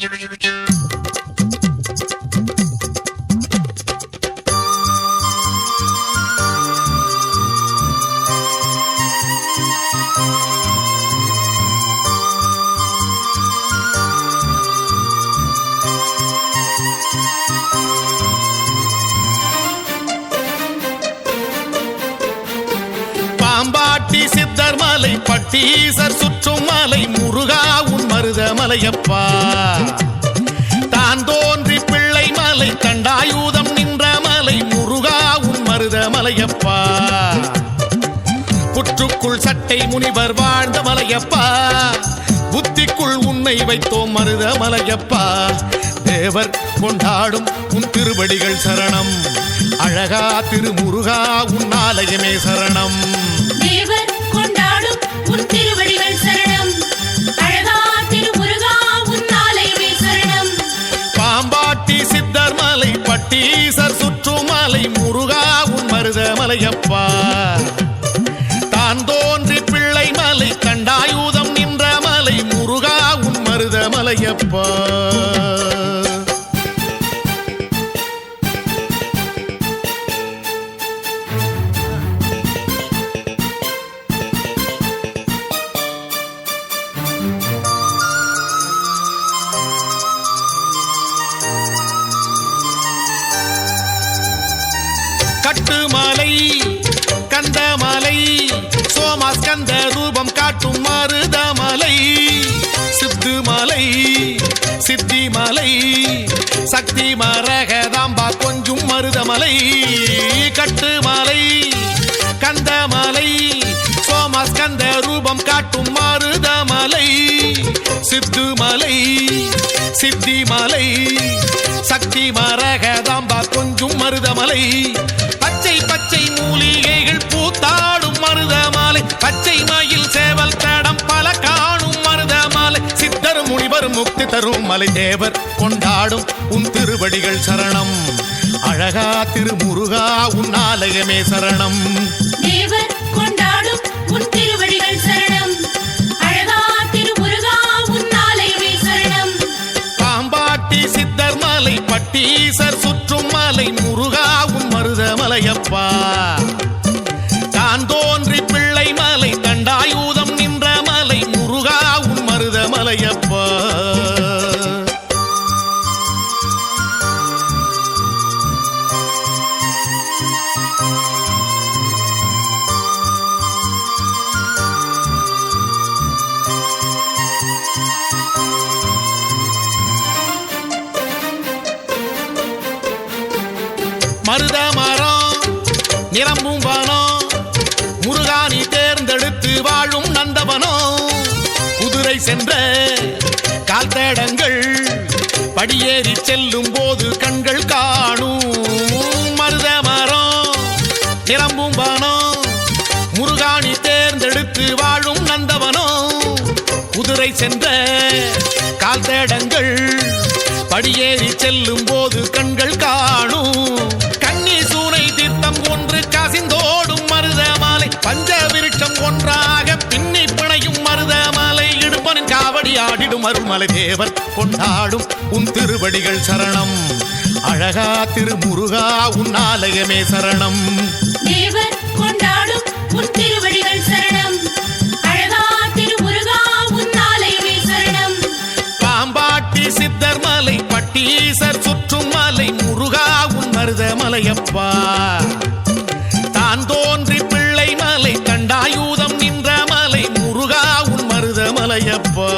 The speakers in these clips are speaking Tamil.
பாம்பாட்டி சித்தர் மலை பட்டீசர் சுற்றும் மலை முருகா உன் மருத மலையப்பா தான் தோன்றி பிள்ளை மலை தண்டாயுதம் நின்ற மலை முருகா உன் மருத மலையப்பா புற்றுக்குள் சட்டை முனிவர் வாழ்ந்த மலையப்பா புத்திக்குள் உன்னை வைத்தோம் மருத மலையப்பா தேவர் கொண்டாடும் உன் திருவடிகள் சரணம் அழகா திருமுருகா உன் ஆலயமே சரணம் தேவர் கொண்டாடும் உன் திருவடிகள் சரணம் அழகா திருமுருகா உன் ஆலயமே சரணம் பாம்பாட்டி சித்தர் மலை பட்டீசர் சுற்றும் மலை முருகா உன் மருத மலையப்பா தான் தோன்றி பிள்ளை மலை கண்டாயுதம் நின்ற மலை முருகா உன் மருத மலையப்பா கட்டுமலை கந்தமலை சோமாஸ்கந்த ரூபம் காட்டும் மருதமலை சித்துமலை சித்திமலை சக்தி மரகதாம்பா கொஞ்சும் மருதமலை கட்டுமலை கந்தமலை சோமாஸ்கந்த ரூபம் காட்டும் மருதமலை சித்துமலை சித்திமலை சக்தி மரகதாம்பா கொஞ்சும் மருதமலை பச்சை பச்சை மூலிகைகள் பூத்தாடும் மருதமாலை பச்சை மயில் சேவல் தடம் பல காணும் மருதமாலை சித்தர் முனிவர் முக்தி தரும் மலை தேவர் கொண்டாடும் உன் திருவடிகள் சரணம் அழகா திருமுருகா உன் ஆலயமே சரணம் தேவர் கொண்டாடும் உன் திருவடிகள் சரணம் அழகா திருமுருகா உன் ஆலயமே சரணம் பாம்பாட்டி சித்தர் மலை பட்டீசர் சுற்றும் மலை முருகா உன் மருத மலையப்பா தான் தோன்றி பிள்ளை மலை தண்டாயுதம் நின்ற மலை முருகா உன் மருத மலையப்பா மருத மரம் நிரம்பும் வனம் முருகானி தேர்ந்தெடுத்து வாழும் நந்தவனம் குதிரை சென்ற கால் தடங்கள் படியேறி செல்லும் போது கண்கள் காணும் மருத மரம் நிரம்பும் வனம் முருகானி தேர்ந்தெடுத்து வாழும் நந்தவனம் குதிரை சென்ற கால் தேடங்கள் படியேறி செல்லும் போது கண்கள் காணும் கன்னி சூனை தீர்த்தம் ஒன்று கசிந்தோடும் மருத மாலை பஞ்ச விருட்சம் ஒன்றாக பின்னி பிணையும் மருத மாலை இடுப்பனின் காவடி ஆடிடும் அருள்மலை தேவர் கொண்டாடும் உன் திருவடிகள் சரணம் அழகா திருமுருகா உன் ஆலயமே சரணம் தேவர் கொண்டாடும் உன் திருவடிகள் சரணம் அழகா திருமுருகா உன் ஆலயமே சரணம் பாம்பாட்டி சித்தர் மலை பட்டீசர் சுற்றும் மலை முருகா உன் மருத மலையப்பா தான் தோன்றி பிள்ளை மலை கண்டாயுதம் நின்ற மலை முருகா உன் மருத மலையப்பா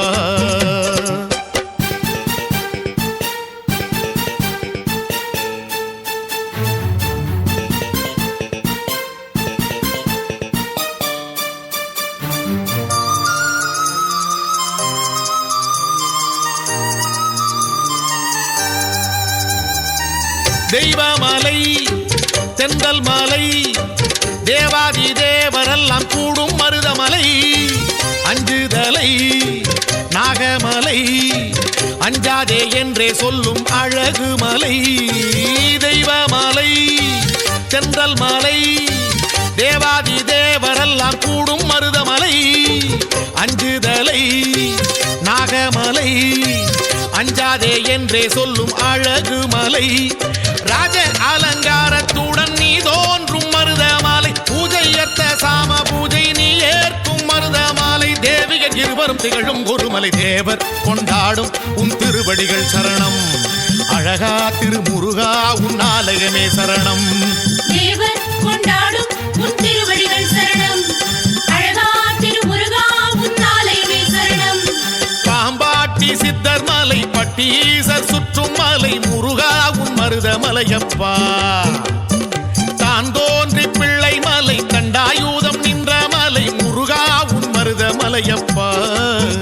தெய்வமலை தென்றல் மலை தேவாதி தேவரெல்லாம் கூடும் மருதமலை அஞ்சுதலை நாகமலை அஞ்சாதே என்றே சொல்லும் அழகு மலை தெய்வமலை தென்றல் மலை தேவாதி தேவரெல்லாம் கூடும் மருதமலை அஞ்சுதலை நாகமலை அஞ்சாதே என்றே சொல்லும் அழகு மலை ராஜ அலங்காரத்துடன் நீ தோன்றும் மருதமாலை பூஜையர்த்த சாம பூஜை நீ ஏற்கும் மருதமாலை தேவிகள் இருவரும் திகழும் ஒருமலை தேவர் கொண்டாடும் உன் திருவடிகள் சரணம் அழகா திருமுருகா உன் ஆலயமே சரணம் தேவர் கொண்டாடும் உன் திருவடிகள் சரணம் அழகா திருமுருகா உன் ஆலயமே சரணம் பாம்பாட்டி சித்தர் மலை பட்டீசர் சுற்றும் மலை முருகா உன் மருத மலையப்பா தான் தோன்றி பிள்ளை மலை தண்டாயுதம் நின்ற மலை முருகா உன் மருத மலையப்பா